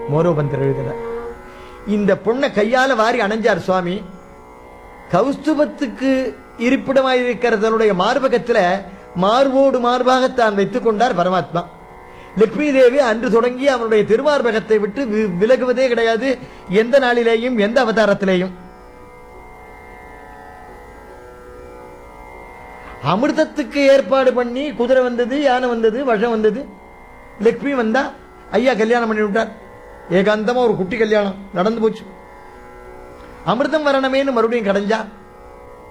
மோரோபந்தர் எழுதுறார் இந்த பொண்ணை கையால வாரி அணைஞ்சார் சுவாமி கௌஸ்துபத்துக்கு இருப்பிடமாயிருக்கிற தன்னுடைய மார்பகத்துல மார்போடு மார்பாக தான் வைத்துக் கொண்டார் பரமாத்மா லட்சுமி தேவி அன்று தொடங்கி அவனுடைய திருமார்பகத்தை விட்டு வி- விலகுவதே கிடையாது எந்த நாளிலேயும் எந்த அவதாரத்திலேயும் அமிர்தத்துக்கு ஏற்பாடு பண்ணி குதிரை வந்தது யானை வந்தது வஷம் வந்தது லக்ஷ்மி வந்தா ஐயா கல்யாணம் பண்ணி விட்டார் ஏகாந்தமா ஒரு குட்டி கல்யாணம் நடந்து போச்சு அமிர்தம் வரணுமேன்னு மறுபடியும் கடைஞ்சா